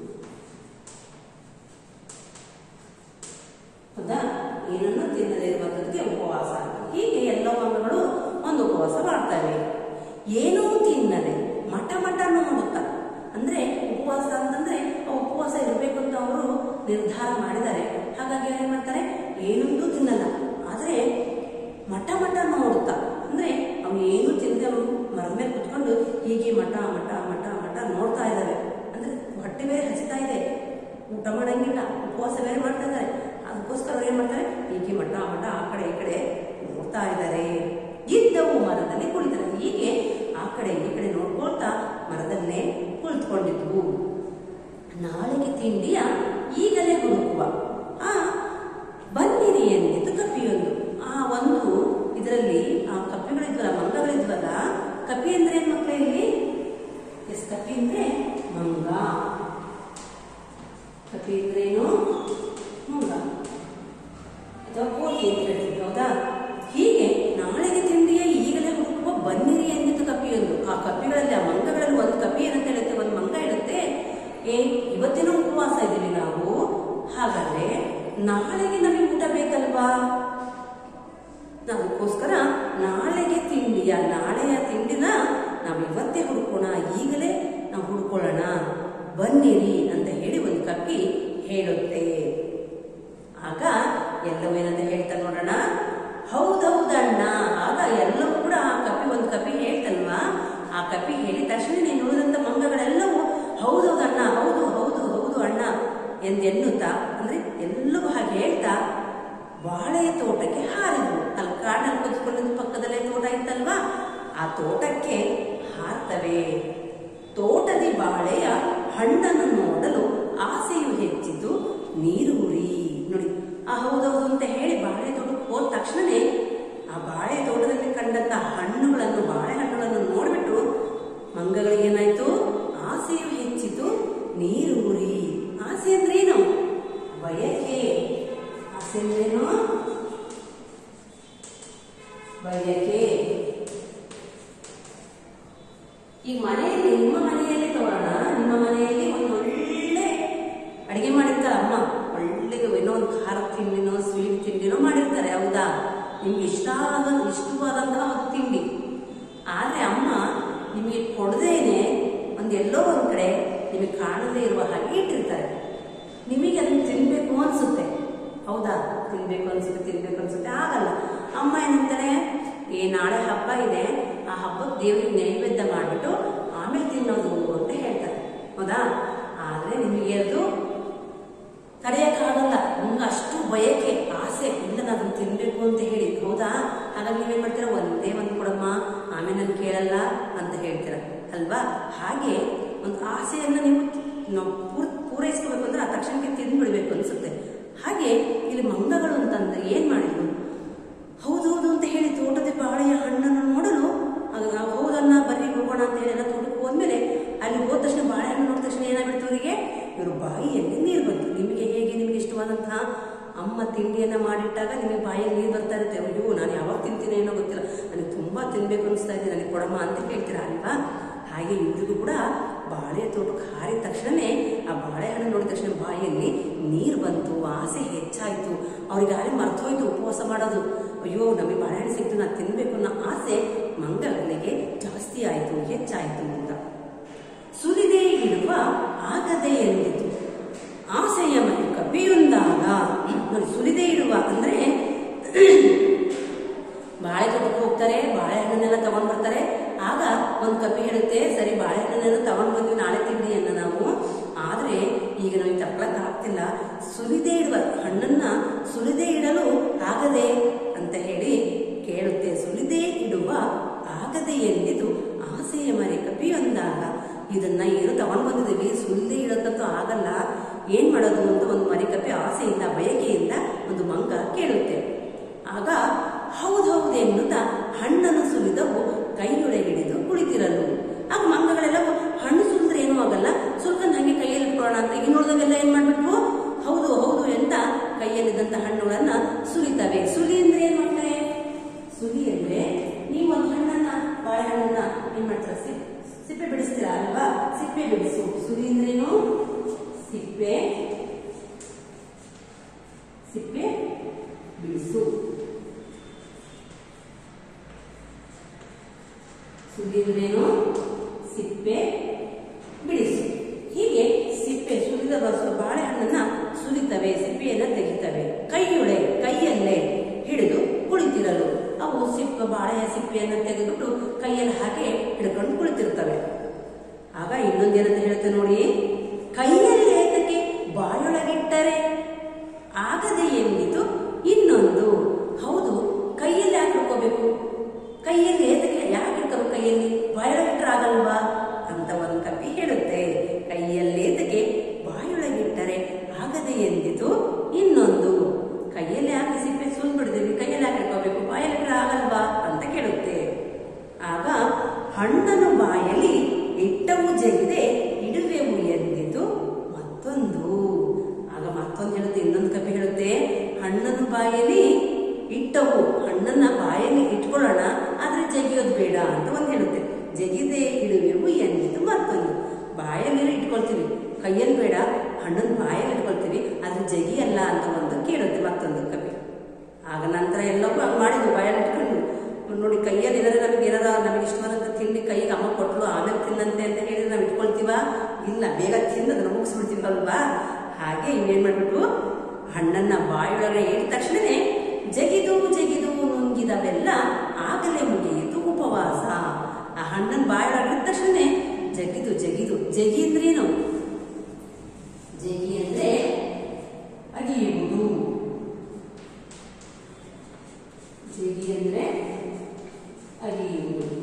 ಹೌದಾ ಏನನ್ನು ತಿನ್ನದೇ ಇರುವಂಥದ್ದಕ್ಕೆ ಉಪವಾಸ ಅಂತ. ಹೀಗೆ ಎಲ್ಲ ಅಂಗಗಳು ಒಂದು ಉಪವಾಸ ಮಾಡ್ತವೆ ಏನೂ ತಿನ್ನದೆ ಮಠ ಮಠ ನೋಡುತ್ತಾ ಅಂದ್ರೆ ಉಪವಾಸ ಅಂತಂದ್ರೆ ಆ ಉಪವಾಸ ಇರಬೇಕು ಅಂತ ಅವರು ನಿರ್ಧಾರ ಮಾಡಿದ್ದಾರೆ ಹಾಗಾಗಿ ಏನ್ ಮಾಡ್ತಾರೆ ಏನೊಂದು ತಿನ್ನಲ್ಲ ಆದ್ರೆ ಮಠ ಮಠ ನೋಡುತ್ತಾ ಅಂದ್ರೆ ಅವ್ನು ಏನು ತಿನ್ನದೆ ಮರದ ಮೇಲೆ ಕುತ್ಕೊಂಡು ಹೀಗೆ ಮಠ ಮಠ ಮಠ ಮಠ ನೋಡ್ತಾ ಇದ್ದಾವೆ ಅಂದ್ರೆ ಹೊಟ್ಟೆ ಬೇರೆ ಹಚ್ತಾ ಇದೆ ಊಟ ಮಾಡಂಗಿಲ್ಲ ಉಪವಾಸ ಬೇರೆ ಮಾಡ್ತಾ ಇದ್ದಾರೆ ಅದಕ್ಕೋಸ್ಕರ ಅವ್ರು ಏನ್ ಮಾಡ್ತಾರೆ ಹೀಗೆ ಮಠ ಮಠ ಆ ಕಡೆ ಈ ಕಡೆ ನೋಡ್ತಾ ಇದ್ದಾರೆ ಇದ್ದವು ಮರದಲ್ಲಿ ಕುಳಿತಾರೆ ಹೀಗೆ ಆ ಕಡೆ ಈ ಕಡೆ ನೋಡ್ಕೊಳ್ತಾ ಮರದಲ್ಲೇ ಕುಳಿತುಕೊಂಡಿದ್ವು ನಾಳೆಗೆ ತಿಂಡಿಯ ಈಗಲೇ ಹುಡುಕುವ ಆ ಬನ್ನಿರಿ ಎಂದಿತು ಕಪಿಯೊಂದು ಆ ಒಂದು ಇದರಲ್ಲಿ ಆ ಕಪಿಗಳಿದ್ವಲ್ಲ ಮಂಗಗಳಿದ್ವಲ್ಲ ಕಪಿ ಅಂದ್ರೆ ಏನ್ ಮಕ್ಕಳೇ ಇಲ್ಲಿ ಎಸ್ ಕಪಿ ಅಂದ್ರೆ ಮಂಗ ಕಪಿ ಅಂದ್ರೇನು ಮಂಗ ಅಥವಾ ಕೋತಿ ಅಂತ ಹೇಳ್ತೀವಿ ಹೌದಾ ಹೀಗೆ ನಾಳೆಗೆ ತಿಂಡಿಯ ಈಗಲೇ ಹುಡುಕುವ ಬನ್ನಿರಿ ಎಂದಿತು ಕಪಿಯೊಂದು ಆ ಕಪಿಗಳಲ್ಲಿ ಆ ಮಂಗಗಳಲ್ಲಿ ಒಂದು ಕಪಿ ಏನಂತ ಹೇಳುತ್ತೆ ಒಂದು ಮಂಗ ಹೇಳುತ್ತೆ ಏ ಇವತ್ತಿನ ಉಪವಾಸ ಇದ್ದೀವಿ ನಾವು ಹಾಗಾದ್ರೆ ನಾಳೆಗೆ ನಮಗೆ ಊಟ ಬೇಕಲ್ವಾ ಅದಕ್ಕೋಸ್ಕರ ನಾಳೆಗೆ ತಿಂಡಿಯ ನಾಳೆಯ ತಿಂಡಿನ ನಾವು ಇವತ್ತೇ ಹುಡುಕೋಣ ಈಗಲೇ ನಾವು ಹುಡ್ಕೊಳ್ಳೋಣ ಬನ್ನಿರಿ ಅಂತ ಹೇಳಿ ಒಂದು ಕಪ್ಪಿ ಹೇಳುತ್ತೆ ಆಗ ಎಲ್ಲವೂ ಏನಂತ ಹೇಳ್ತಾ ನೋಡೋಣ ಹೌದೌದಣ್ಣ ಆಗ ಎಲ್ಲವೂ ಕೂಡ ಆ ಕಪಿ ಒಂದು ಕಪಿ ಹೇಳ್ತಲ್ವಾ ಆ ಕಪಿ ಹೇಳಿದ ತಕ್ಷಣ ನೀನು ಉಳಿದಂತ ಮಂಗಗಳೆಲ್ಲವೂ ಹೌದೌದಣ್ಣ ಹೌದು ಹೌದು ಹೌದು ಅಣ್ಣ ಎಂದೆನ್ನುತ್ತಾ ಅಂದ್ರೆ ಎಲ್ಲವೂ ಹಾಗೆ ಹೇಳ್ತಾ ಬಾಳೆಯ ತೋಟಕ್ಕೆ ಹಾರಿದ್ರು ಅಲ್ಲಿ ಕಾಡಲ್ಲಿ ಕುತ್ಕೊಂಡಿದ್ದು ಪಕ್ಕದಲ್ಲೇ ತೋಟ ಇತ್ತಲ್ವಾ ಆ ತೋಟಕ್ಕೆ ಹಾರ್ತವೆ ತೋಟದಿ ಬಾಳೆಯ ಹಣ್ಣನ್ನು ನೋಡಲು ಆಸೆಯು ಹೆಚ್ಚಿತು ನೀರೂರಿ ನೋಡಿ ಆ ಹೌದೌದು ಅಂತ ಹೇಳಿ ಬಾಳೆ ತೋಟಕ್ಕೆ ಹೋದ ತಕ್ಷಣನೇ ಆ ಬಾಳೆ ತೋಟದಲ್ಲಿ ಕಂಡಂತ ಹಣ್ಣುಗಳನ್ನು ಬಾಳೆಹಣ್ಣುಗಳನ್ನು ನೋಡ್ಬಿಟ್ಟು ಮಂಗಗಳಿಗೆ ಏನಾಯ್ತು ಆಸೆಯು ಹೆಚ್ಚಿತು ನೀರೂರಿ ಆಸೆ ಅಂದ್ರೇನು ಬಯಕೆ ಆಸೆ ಅಂದ್ರೇನು ಬಯಕೆ ಈಗ ಮನೆಯಲ್ಲಿ ನಿಮ್ಮ ಮನೆಯಲ್ಲಿ ತಗೊಳ್ಳೋಣ ನಿಮ್ಮ ಮನೆಯಲ್ಲಿ ಒಂದು ಒಳ್ಳೆ ಅಡಿಗೆ ಮಾಡಿರ್ತಾರೆ ಅಮ್ಮ ಒಳ್ಳೆ ಏನೋ ಒಂದು ಖಾರ ತಿಂಡಿನೋ ಸ್ವೀಟ್ ತಿಂಡಿನೋ ಮಾಡಿರ್ತಾರೆ ಹೌದಾ ನಿಮ್ಗೆ ಇಷ್ಟ ಆದ ಇಷ್ಟವಾದಂತಹ ಒಂದು ತಿಂಡಿ ಆದ್ರೆ ಅಮ್ಮ ನಿಮಗೆ ಕೊಡದೇನೆ ಒಂದು ಎಲ್ಲೋ ಒಂದ್ ಕಡೆ ನಿಮಗೆ ಕಾಣದೇ ಇರುವ ಹಾಗೆ ಇಟ್ಟಿರ್ತಾರೆ ನಿಮಗೆ ಅದನ್ನ ತಿನ್ಬೇಕು ಅನ್ಸುತ್ತೆ ಹೌದಾ ತಿನ್ಬೇಕು ಅನ್ಸುತ್ತೆ ತಿನ್ಬೇಕು ಅನ್ಸುತ್ತೆ ಆಗಲ್ಲ ಅಮ್ಮ ಏನಂತಾರೆ ಏ ನಾಳೆ ಹಬ್ಬ ಇದೆ ಆ ಹಬ್ಬಕ್ಕೆ ದೇವ್ರಿಗೆ ನೈವೇದ್ಯ ಮಾಡಿಬಿಟ್ಟು ಆಮೇಲೆ ತಿನ್ನೋದು ಅಂತ ಹೇಳ್ತಾರೆ ಹೌದಾ ಆದ್ರೆ ನಿಮಗೆ ಅದು ತಡೆಯಕ್ಕಾಗಲ್ಲ ನಿಮ್ಗೆ ಅಷ್ಟು ಬಯಕೆ ಆಸೆ ಇಲ್ಲ ನಾನು ಅದನ್ನ ತಿನ್ಬೇಕು ಅಂತ ಹೇಳಿ ಹೌದಾ ಹಾಗಾಗಿ ನೀವೇನ್ ಮಾಡ್ತೀರಾ ಒಂದೇ ಒಂದು ಕೊಡಮ್ಮ ಆಮೇಲೆ ನಾನು ಕೇಳಲ್ಲ ಅಂತ ಹೇಳ್ತೀರ ಅಲ್ವಾ ಹಾಗೆ ಒಂದು ಆಸೆಯನ್ನ ನೀವು ನಾವು ಪೂರ್ ಪೂರೈಸ್ಕೋಬೇಕು ಅಂದ್ರೆ ಆ ತಕ್ಷಣಕ್ಕೆ ತಿಂದ್ಬಿಡ್ಬೇಕು ಅನ್ಸುತ್ತೆ ಹಾಗೆ ಇಲ್ಲಿ ಮಂಗಗಳು ಅಂತಂದ್ರೆ ಏನ್ ಮಾಡಿದ್ರು ಹೌದೌದು ಅಂತ ಹೇಳಿ ತೋಟದ ಬಾಳೆಯ ಹಣ್ಣನ್ನು ನೋಡಲು ಆಗ ನಾವು ಹೌದನ್ನ ಬರ್ರಿ ಹೋಗೋಣ ಅಂತ ಹೇಳಿ ಎಲ್ಲ ತೋಟಕ್ಕೆ ಹೋದ್ಮೇಲೆ ಅಲ್ಲಿ ಹೋದ ತಕ್ಷಣ ಬಾಳೆಹಣ್ಣು ನೋಡಿದ ತಕ್ಷಣ ಏನಾಗ್ಬಿಡ್ತು ಅವರಿಗೆ ಇವರು ಬಾಯಿಯಲ್ಲಿ ನೀರು ಬಂತು ನಿಮಗೆ ಹೇಗೆ ನಿಮಗೆ ಇಷ್ಟವಾದಂತಹ ಅಮ್ಮ ತಿಂಡಿಯನ್ನ ಮಾಡಿಟ್ಟಾಗ ನಿಮಗೆ ಬಾಯಲ್ಲಿ ನೀರು ಬರ್ತಾ ಇರುತ್ತೆ ಅಯ್ಯೋ ನಾನು ಯಾವಾಗ ತಿಂತೀನಿ ಏನೋ ಗೊತ್ತಿಲ್ಲ ನನಗೆ ತುಂಬಾ ತಿನ್ಬೇಕು ಅನಿಸ್ತಾ ಇದೆ ನನಗೆ ಕೊಡಮ್ಮ ಅಂತ ಹೇಳ್ತೀರಾ ಅಲ್ವಾ ಹಾಗೆ ಇವರಿಗೂ ಕೂಡ ಬಾಳೆ ತೋಟಕ್ಕೆ ಹಾರಿದ ತಕ್ಷಣನೇ ಆ ಬಾಳೆಹಣ್ಣು ನೋಡಿದ ತಕ್ಷಣ ಬಾಯಲ್ಲಿ ನೀರು ಬಂತು ಆಸೆ ಹೆಚ್ಚಾಯ್ತು ಅವ್ರಿಗೆ ಆಗಲೇ ಮರ್ತೋಯ್ತು ಉಪವಾಸ ಮಾಡೋದು ಅಯ್ಯೋ ನಮಗೆ ಬಾಳೆಹಣ್ಣು ಸಿಕ್ತು ನಾನು ತಿನ್ಬೇಕು ಅನ್ನೋ ಆಸೆ ಮಂಗಗಳಿಗೆ ಜಾಸ್ತಿ ಆಯ್ತು ಹೆಚ್ಚಾಯ್ತು ಅಂತ ಸುಲಿದೇ ಹಿಡಿದು ಇಡುವ ಆಗದೆ ಎಂದಿತು ಆಸೆಯ ಮನೆ ಕಪಿಯೊಂದಾಗ ನೋಡಿ ಸುಲಿದೆ ಇಡುವ ಅಂದ್ರೆ ಬಾಳೆ ತೋಟಕ್ಕೆ ಹೋಗ್ತಾರೆ ಬಾಳೆಹಣ್ಣನ್ನೆಲ್ಲ ತಗೊಂಡ್ ಬರ್ತಾರೆ ಆಗ ಒಂದು ಕಪಿ ಹೇಳುತ್ತೆ ಸರಿ ಬಾಳೆಹಣ್ಣನ್ನೆಲ್ಲ ತಗೊಂಡ್ ಬಂದ್ವಿ ನಾಳೆ ತಿಂಡಿಯನ್ನ ನಾವು ಆದ್ರೆ ಈಗ ನಮಗೆ ತಪ್ಪಳಕ್ ಆಗ್ತಿಲ್ಲ ಸುಲಿದೆ ಇಡುವ ಹಣ್ಣನ್ನ ಸುಲಿದೆ ಇಡಲು ಆಗದೆ ಅಂತ ಹೇಳಿ ಕೇಳುತ್ತೆ ಸುಲಿದೆ ಇಡುವ ಆಗದೆ ಎಂದಿತು ಆಸೆಯ ಮರೆ ಕಪಿಯೊಂದಾಗ ಇದನ್ನ ಏನು ತಗೊಂಡ್ ಬಂದಿದ್ದೀವಿ ಸುಲಿದೆ ಇಡೋಕ್ಕಂತೂ ಆಗಲ್ಲ ಏನ್ ಮಾಡೋದು ಅಂತ ಒಂದು ಮರಿಕಪಿ ಆಸೆಯಿಂದ ಬಯಕೆಯಿಂದ ಒಂದು ಮಂಗ ಕೇಳುತ್ತೆ ಆಗ ಹೌದೌದು ಎನ್ನುತ್ತಾ ಹಣ್ಣನ್ನು ಸುಲಿದವು ಕೈಯೊಳಗಿಡಿದು ಕುಳಿತಿರಲು ಆಗ ಮಂಗಗಳೆಲ್ಲ ಹಣ್ಣು ಸುಲಿದ್ರೆ ಏನೂ ಆಗಲ್ಲ ಸುಲ್ಕನ್ ಹಂಗೆ ಕೈಯಲ್ಲಿ ಇಟ್ಕೊಳ್ಳೋಣ ಅಂತ ಇನ್ನುಳಿದವೆಲ್ಲ ಏನ್ ಮಾಡ್ಬಿಟ್ವು ಹೌದು ಹೌದು ಅಂತ ಕೈಯಲ್ಲಿದ್ದಂತ ಹಣ್ಣುಗಳನ್ನ ಸುಲಿತವೆ ಸುಲಿ ಅಂದ್ರೆ ಏನ್ ಮಾಡ್ತಾರೆ ಸುಲಿ ಅಂದ್ರೆ ನೀವು ಒಂದು ಹಣ್ಣನ್ನ ಬಾಳೆಹಣ್ಣನ್ನ ಏನ್ ಮಾಡ್ತಾರೆ ಸಿಪ್ ಸಿಪ್ಪೆ ಬಿಡಿಸ್ತೀರಾ ಅಲ್ವಾ ಸಿಪ್ಪೆ ಬಿಡಿಸು ಸುಲಿ ಅಂದ್ರೇನು ಸಿಪ್ಪೆ ಸಿಪ್ಪೆ ಬಿಡಿಸು ಸುಲಿದ್ರೇನು ಸಿಪ್ಪೆ ಬಿಡಿಸು ಹೀಗೆ ಸಿಪ್ಪೆ ಸುಲಿದ ಬಸ್- ಬಾಳೆಹಣ್ಣನ್ನ ಸುಲಿತವೆ ಸಿಪ್ಪೆಯನ್ನ ತೆಗಿತವೆ ಕೈಯೊಳೆ ಕೈಯಲ್ಲೇ ಹಿಡಿದು ಕುಳಿತಿರಲು ಅವು ಸಿಪ್ಪೆ ಬಾಳೆಯ ಸಿಪ್ಪೆಯನ್ನ ತೆಗೆದುಬಿಟ್ಟು ಕೈಯಲ್ಲಿ ಹಾಕಿ ಹಿಡ್ಕೊಂಡು ಕುಳಿತಿರ್ತವೆ ಆಗ ಇನ್ನೊಂದೇನಂತ ಹೇಳುತ್ತೆ ನೋಡಿ ಕೈಯಲ್ಲಿ ಏತಕ್ಕೆ ಬಾಯೊಳಗಿಟ್ಟರೆ ಆಗದೆ ಎಂದಿತು ಇನ್ನೊಂದು ಹೌದು ಕೈಯಲ್ಲಿ ಯಾಕೆ ಹಿಡ್ಕೋಬೇಕು ಕೈಯಲ್ಲಿ ಏತಕ್ಕೆ ಯಾಕೆ ಹಿಡ್ಕೋಬೇಕು ಕೈಯಲ್ಲಿ ಬಾಯೊಳಗಿಟ್ಟರೆ ಆಗಲ್ವಾ ಅಂತ ಒಂದು ಕಪಿ ಹೇಳುತ್ತೆ ಕೈಯಲ್ಲಿ ಏತಕ್ಕೆ ಬಾಯೊಳಗಿಟ್ಟರೆ ಆಗದೆ ಎಂದಿತು ಇನ್ನೊಂದು ಕೈಯಲ್ಲಿ ಯಾಕೆ ಸಿಪ್ಪೆ ಸುಲ್ ಬಿಡ್ತೀವಿ ಕೈಯಲ್ಲಿ ಯಾಕೆ ಹಿಡ್ಕೋಬೇಕು ಬಾಯಲ್ಲಿಟ್ಟರೆ ಆಗಲ್ವಾ ಅಂತ ಕೇಳುತ್ತೆ ಆಗ ಹಣ್ಣನ್ನು ಬಾಯಲ್ಲಿ ಇಟ್ಟವು ಜಗಿದೆ ಇಡುವೆವು ಎಂದಿತು ಮತ್ತೊಂದು ಆಗ ಮತ್ತೊಂದು ಹೇಳುತ್ತೆ ಇನ್ನೊಂದು ಕಪಿ ಹೇಳುತ್ತೆ ಹಣ್ಣನ್ನು ಬಾಯಲ್ಲಿ ಇಟ್ಟವು ಹಣ್ಣನ್ನ ಬಾಯಲ್ಲಿ ಇಟ್ಕೊಳ್ಳೋಣ ಆದ್ರೆ ಜಗಿಯೋದು ಬೇಡ ಅಂತ ಒಂದು ಹೇಳುತ್ತೆ ಜಗಿದೆ ಇಡುವೆವು ಎಂದಿತು ಮತ್ತೊಂದು ಬಾಯಲ್ಲಿ ಇಟ್ಕೊಳ್ತೀವಿ ಕೈಯಲ್ಲಿ ಬೇಡ ಹಣ್ಣನ್ನು ಬಾಯಲ್ಲಿ ಇಟ್ಕೊಳ್ತೀವಿ ಆದ್ರೆ ಜಗಿಯಲ್ಲ ಅಂತ ಒಂದು ಕೇಳುತ್ತೆ ಮತ್ತೊಂದು ಕಪಿ ಆಗ ನಂತರ ಎಲ್ಲವೂ ಹಂಗೆ ಮಾಡಿದ್ವು ಬಾಯಲ್ಲಿ ಇಟ್ಕೊಂಡು ನೋಡಿ ಕೈಯಲ್ಲಿ ಏನಾದ್ರೆ ನಮಗೆ ಏನಾರ ನಮಗೆ ಇಷ್ಟವಾದಂತ ತಿಂಡಿ ಕೈಗೆ ಅಮ್ಮ ಕೊಟ್ಲು ಆಮೇಲೆ ತಿನ್ನಂತೆ ಅಂತ ಹೇಳಿದ್ರೆ ನಾವು ಇಟ್ಕೊಳ್ತೀವ ಇಲ್ಲ ಬೇಗ ತಿಂದು ಅದನ್ನ ಮುಗಿಸ್ಬಿಡ್ತೀವಲ್ವಾ ಹಾಗೆ ಇವೇನ್ ಮಾಡ್ಬಿಟ್ಟು ಹಣ್ಣನ್ನ ಬಾಯೊಳಗೆ ಇಟ್ಟ ತಕ್ಷಣನೇ ಜಗಿದು ಜಗಿದು ನುಂಗಿದವೆಲ್ಲ ಆಗಲೇ ಮುಗಿಯಿತು ಉಪವಾಸ ಆ ಹಣ್ಣನ್ನ ಬಾಯೊಳಗೆ ಇಟ್ಟ ತಕ್ಷಣನೇ ಜಗಿದು ಜಗಿದು ಜಗಿ ಅಂದ್ರೇನು ಜಗಿ ಅಂದ್ರೆ ಅಗಿಯುವುದು ಜಗಿ ಅಂದ್ರೆ ಅಗಿಯುವುದು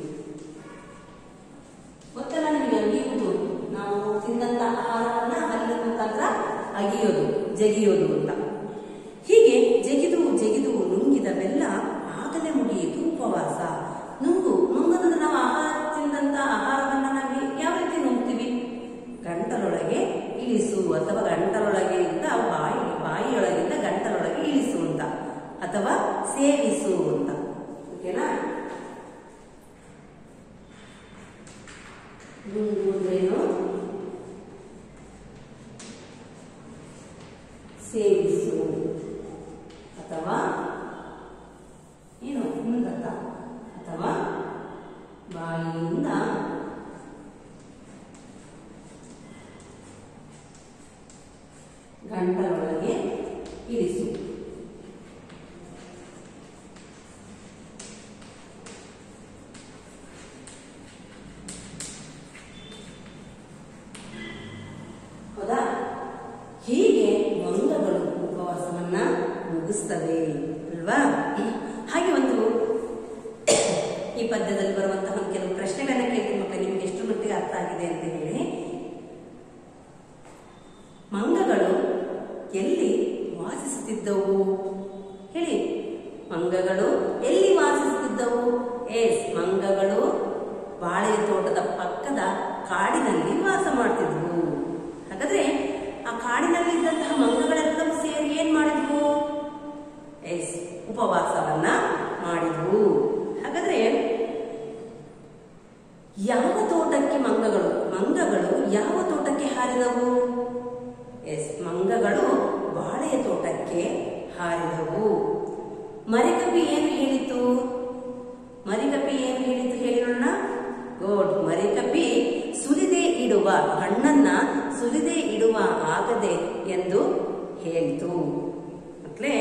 ಗೊತ್ತಲ್ಲ ನಿಮಗೆ ಅಗಿಯುವುದು ನಾವು ತಿಂದಂತ ಆಹಾರವನ್ನ ಹಲ್ಲಿನ ಮುಖಾಂತರ ಅಗಿಯೋದು ಜಗಿಯೋದು ಅಂತ ಹೀಗೆ ಜಗಿದು ಜಗಿದು ನುಂಗಿದವೆಲ್ಲ ಆಗಲೇ ಮುಗಿಯಿತು ಉಪವಾಸ ನುಂಗು ನುಂಗದಂದ್ರೆ ನಾವು ಆಹಾರ ತಿಂದಂತ ಆಹಾರವನ್ನ ನಾವು ಯಾವ ರೀತಿ ನುಂಗ್ತೀವಿ ಗಂಟಲೊಳಗೆ ಇಳಿಸು ಅಥವಾ ಗಂಟಲೊಳಗೆ ಇಂದ ಬಾಯಿ ಬಾಯಿಯೊಳಗಿಂದ ಗಂಟಲೊಳಗೆ ಇಳಿಸು ಅಂತ ಅಥವಾ ಸೇವಿಸು ಅಂತ ಓಕೆನಾ ನುಂಗು ಅಂದ್ರೇನು ಸೇವಿಸು ಅಥವಾ ಏನು ಮುಂದತ್ತ ಅಥವಾ ಬಾಯಿಯಿಂದ ಗಂಟಲೊಳಗೆ ಇರಿಸು ಹೌದಾ ಹೀಗೆ ಮಂಗಗಳು ಉಪವಾಸವನ್ನ ಮುಗಿಸ್ತವೆ ಅಲ್ವಾ ಹಾಗೆ ಒಂದು ಈ ಪದ್ಯದಲ್ಲಿ ಬರುವಂತಹ ಒಂದು ಕೆಲವು ಪ್ರಶ್ನೆಗಳನ್ನ ಕೇಳ್ತೀನಿ ಮಕ್ಕಳು ನಿಮ್ಗೆ ಎಷ್ಟು ಮಟ್ಟಿಗೆ ಅರ್ಥ ಆಗಿದೆ ಅಂತ ಹೇಳಿ ಮಂಗಗಳು ಎಲ್ಲಿ ವಾಸಿಸುತ್ತಿದ್ದವು ಹೇಳಿ ಮಂಗಗಳು ಎಲ್ಲಿ ವಾಸಿಸುತ್ತಿದ್ದವು ಎಸ್ ಮಂಗಗಳು ಬಾಳೆ ತೋಟದ ಪಕ್ಕದ ಕಾಡಿನಲ್ಲಿ ವಾಸ ಮಾಡ್ತಿದ್ವು ಹಾಗಾದ್ರೆ ಆ ಕಾಡಿನಲ್ಲಿ ಇದ್ದಂತಹ ಮಂಗಗಳೆಲ್ಲವೂ ಸೇರಿ ಏನ್ ಮಾಡಿದ್ವು ಎಸ್ ಉಪವಾಸವನ್ನ ಮಾಡಿದ್ವು ಹಾಗಾದ್ರೆ ಯಾವ ತೋಟಕ್ಕೆ ಮಂಗಗಳು ಮಂಗಗಳು ಯಾವ ತೋಟಕ್ಕೆ ಹಾರಿದವು ಎಸ್ ಮಂಗಗಳು ಬಾಳೆಯ ತೋಟಕ್ಕೆ ಹಾರಿದವು ಮರಿಕಪಿ ಏನು ಹೇಳಿತು ಮರಿಕಪಿ ಏನು ಹೇಳಿತು ಹೇಳಿ ನೋಡೋಣ ಗುಡ್ ಮರಿಕಪಿ ಸುಲಿದೆ ಇಡುವ ಹಣ್ಣನ್ನ ಸುಲಿದೇ ಇಡುವ ಆಗದೆ ಎಂದು ಹೇಳಿತು ಮಕ್ಕಳೇ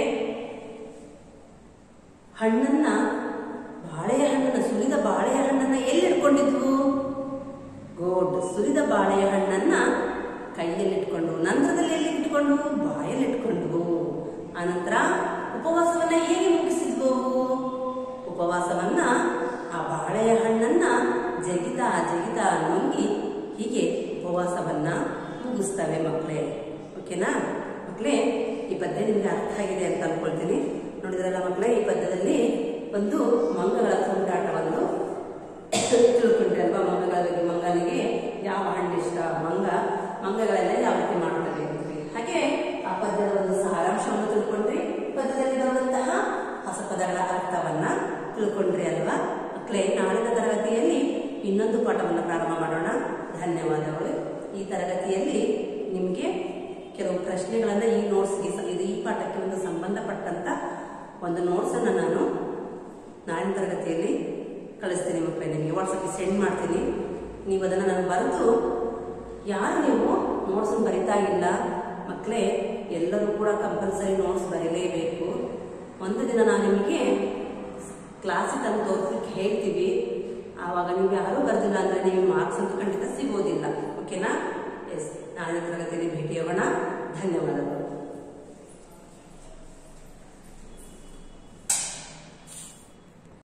ಹಣ್ಣನ್ನ ಬಾಳೆಯ ಹಣ್ಣನ್ನ ಸುಲಿದ ಬಾಳೆಯ ಹಣ್ಣನ್ನ ಎಲ್ಲಿ ಇಟ್ಕೊಂಡಿದ್ವು ಗೋಡ್ ಸುಲಿದ ಬಾಳೆಯ ಹಣ್ಣನ್ನ ಕೈಯಲ್ಲಿ ಇಟ್ಕೊಂಡು ನಂತರದಲ್ಲಿ ಎಲ್ಲಿ ಇಟ್ಕೊಂಡು ಬಾಯಲ್ಲಿ ಇಟ್ಕೊಂಡು ಆನಂತರ ಉಪವಾಸವನ್ನ ಹೇಗೆ ಮುಗಿಸಿದ್ವು ಉಪವಾಸವನ್ನ ಆ ಬಾಳೆಯ ಹಣ್ಣನ್ನ ಜಗಿತಾ ಜಗಿತಾ ನುಂಗಿ ಹೀಗೆ ಉಪವಾಸವನ್ನ ಮುಗಿಸ್ತವೆ ಮಕ್ಕಳೇ ಓಕೆನಾ ಮಕ್ಕಳೇ ಈ ಪದ್ಯ ನಿಮ್ಗೆ ಅರ್ಥ ಆಗಿದೆ ಅಂತ ಅನ್ಕೊಳ್ತೀನಿ ನೋಡಿದ್ರಲ್ಲ ಮಕ್ಕಳೇ ಈ ಪದ್ಯದಲ್ಲಿ ಒಂದು ಮಂಗಗಳ ತುಂಟಾಟವನ್ನು ತಿಳ್ಕೊಂಡ್ರಿ ಅಲ್ವಾ ಮಂಗಗಳ ಬಗ್ಗೆ ಮಂಗನಿಗೆ ಯಾವ ಹಣ್ಣು ಇಷ್ಟ ಮಂಗ ಮಂಗಗಳೆಲ್ಲ ಯಾವ ರೀತಿ ಮಾಡ್ತವೆ ಅಂತ್ರಿ. ಹಾಗೆ ಆ ಪದ್ಯದ ಒಂದು ಸಾರಾಂಶವನ್ನು ತಿಳ್ಕೊಂಡ್ರಿ ಪದ್ಯದಲ್ಲಿ ಬರುವಂತಹ ಹೊಸ ಪದಗಳ ಅರ್ಥವನ್ನ ತಿಳ್ಕೊಂಡ್ರಿ ಅಲ್ವಾ ಮಕ್ಕಳೇ ನಾಳಿನ ತರಗತಿಯಲ್ಲಿ ಇನ್ನೊಂದು ಪಾಠವನ್ನು ಪ್ರಾರಂಭ ಮಾಡೋಣ ಧನ್ಯವಾದಗಳು ಈ ತರಗತಿಯಲ್ಲಿ ನಿಮಗೆ ಕೆಲವು ಪ್ರಶ್ನೆಗಳನ್ನ ಈ ನೋಟ್ಸ್ಗೆ ಸ- ಇದು ಈ ಪಾಠಕ್ಕೆ ಒಂದು ಸಂಬಂಧಪಟ್ಟಂತ ಒಂದು ನೋಟ್ಸ್ ಅನ್ನ ನಾನು ನಾಳಿನ ತರಗತಿಯಲ್ಲಿ ಕಳಿಸ್ತೀನಿ ಮಕ್ಕಳೇ ನಿಮಗೆ ವಾಟ್ಸಪ್ಗೆ ಸೆಂಡ್ ಮಾಡ್ತೀನಿ ನೀವು ಅದನ್ನು ನಾನು ಬರೆದು ಯಾರು ನೀವು ನೋಟ್ಸ್ ಬರಿತಾ ಇಲ್ಲ ಮಕ್ಕಳೇ ಎಲ್ಲರೂ ಕೂಡ ಕಂಪಲ್ಸರಿ ನೋಟ್ಸ್ ಬರೀಲೇಬೇಕು ಒಂದು ದಿನ ನಾನು ನಿಮಗೆ ಕ್ಲಾಸಿಗೆ ತಂದು ತೋರಿಸ್ಲಿಕ್ಕೆ ಹೇಳ್ತೀವಿ ಆವಾಗ ನೀವು ಯಾರೂ ಬರ್ದಿಲ್ಲ ಅಂದ್ರೆ ನಿಮಗೆ ಮಾರ್ಕ್ಸ್ ಅಂತೂ ಖಂಡಿತ ಸಿಗೋದಿಲ್ಲ